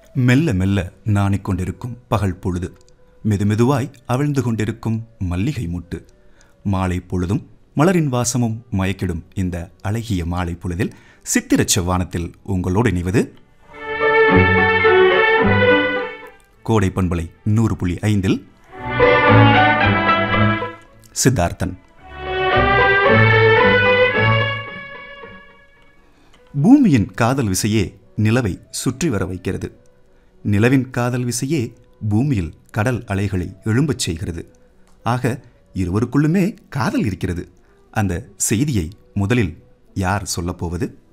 மெல்ல மெல்ல நாணிக் கொண்டிருக்கும் பகல் பொழுது மெதுமெதுவாய் அவிழ்ந்து கொண்டிருக்கும் மல்லிகை முட்டு மாலை பொழுதும் மலரின் வாசமும் மயக்கிடும் இந்த அழகிய மாலை பொழுதில் சித்திரச் செவ்வானத்தில் உங்களோடு இணைவது கோடை பண்பலை நூறு புள்ளி ஐந்தில் சித்தார்த்தன் பூமியின் காதல் விசையே நிலவை சுற்றி வர வைக்கிறது நிலவின் காதல் விசையே பூமியில் கடல் அலைகளை எழும்பச் செய்கிறது ஆக இருவருக்குள்ளுமே காதல் இருக்கிறது அந்த செய்தியை முதலில் யார் சொல்லப்போவது